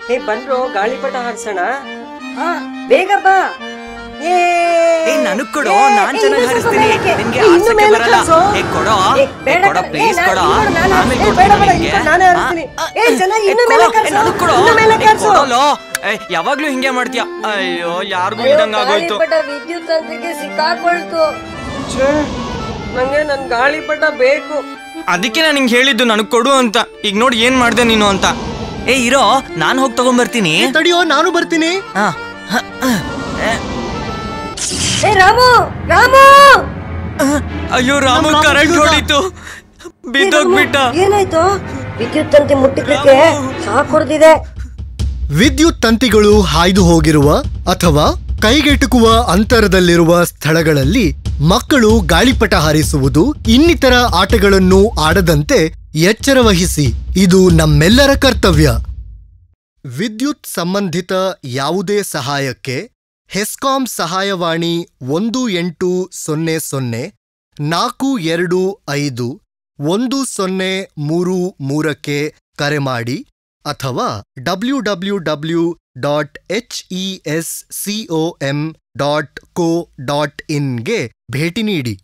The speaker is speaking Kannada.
ಏ ಬಂದ್ರು ಗಾಳಿಪಟ ಹಾರ್ಸೋಣ ಹಾ ಬೇಗ ಬಾ ಏ ಏ ನನಗ್ ಕೊಡು ಏ, ನಾನ್ ಏ, ಚೆನ್ನಾಗಿ ಇನ್ನು ಸ್ವಲ್ಪ ಹಾರಿಸ್ತೀನಿ ಮೇಲಕ್ಕೆ. ನಿನ್ಗೆ ಏ, ಇನ್ನು ಹಾರ್ಸಕ್ಕೆ ಮೇಲಕ್ಕೆ ಬರಲ್ಲ ಹಾರ್ಸು. ಏ ಕೊಡೋ ಏ, ಏ ಬೇಡ ಕೊಡೋ ಕಣೆ, ಪ್ಲೀಸ್ ಏ, ಕೊಡೋ ನಾನು- ನಾನು ಆಮೇಲೆ ಹಾರ್ಸ್ತೀನಿ. ಕೊಡ್ತೀನಿ ಬೇಡ, ಬೇಡ, ನಿನ್ಗೆ ಇನ್ನು ನಾನೇ ಹಾರ್ಸ್ತೀನಿ. ಏ, ಚೆನ್ನಾಗಿ ಇನ್ನು ಮೇಲಕ್ಕೆ ಹಾರ್ಸು. ನನಗ್ ಕೊಡು ಇನ್ನು ಮೇಲಕ್ಕೆ ಏ, ಹಾರ್ಸು. ಕೊಡೋಲೋ. ಏ, ಯಾವಾಗ್ಲೂ ಹಿಂಗೆ ಮಾಡ್ತೀಯ ಅಯ್ಯೋ ಯಾರಿಗೂ ಇದಂಗ ಆಗೋಯ್ತು ಗಾಳಿಪಟ ವಿದ್ಯುತ್ ತಂತಿಗೆ ಸಿಕ್ಕಾಕೊಳ್ತು ಛೇ, ನಂಗೆ ನನ್ ಗಾಳಿಪಟ ಬೇಕು ಅದಕ್ಕೆ ನಾನು ನಿಂಗೆ ಹೇಳಿದ್ದು ನನಗ್ ಕೊಡು ಅಂತ ಈಗ ನೋಡಿ ಏನ್ ಮಾಡ್ದೆ ನೀನು ಅಂತ ಏ ಇರೋ ನಾನ್ ಹೋಗಿ ತಗೊಂಡ್ಬರ್ತೀನಿ ತಡಿಯೋ ನಾನು ಬರ್ತೀನಿ ಹಾ ಏ ರಾಮು ರಾಮು ಅಯ್ಯೋ ರಾಮು ರಾಮು ಕರೆಂಟ್ ಬಿದ್ದೋದ? ಹೊಡಿತು ಬಿದ್ದೋಗ್ಬಿಟ್ಟ ಏನಾಯ್ತು ವಿದ್ಯುತ್ ತಂತಿ ಮುಟ್ಟಿದ್ದಕ್ಕೆ ಶಾಕ್ ಹೊಡೆದಿದೆ ವಿದ್ಯುತ್ ತಂತಿಗಳು ಹಾಯ್ದು ಹೋಗಿರುವ ಅಥವಾ ಕೈಗೆಟುಕುವ ಅಂತರದಲ್ಲಿರುವ ಸ್ಥಳಗಳಲ್ಲಿ ಮಕ್ಕಳು ಗಾಳಿಪಟ ಹಾರಿಸುವುದು ಇನ್ನಿತರ ಆಟಗಳನ್ನು ಆಡದಂತೆ ಎಚ್ಚರ ವಹಿಸಿ ಇದು ನಮ್ಮೆಲ್ಲರ ಕರ್ತವ್ಯ ವಿದ್ಯುತ್ ಸಂಬಂಧಿತ ಯಾವುದೇ ಸಹಾಯಕ್ಕೆ ಹೆಸ್ಕಾಂ ಸಹಾಯವಾಣಿ ಒಂದು ಎಂಟು ಸೊನ್ನೆ ಸೊನ್ನೆ ನಾಲ್ಕು ಎರಡು ಐದು ಒಂದು ಸೊನ್ನೆ ಮೂರು ಮೂರಕ್ಕೆ ಕರೆ ಮಾಡಿ ಅಥವಾ W W W dot H E S COM dot co dot ಇನ್ಗೆ ಭೇಟಿ ನೀಡಿ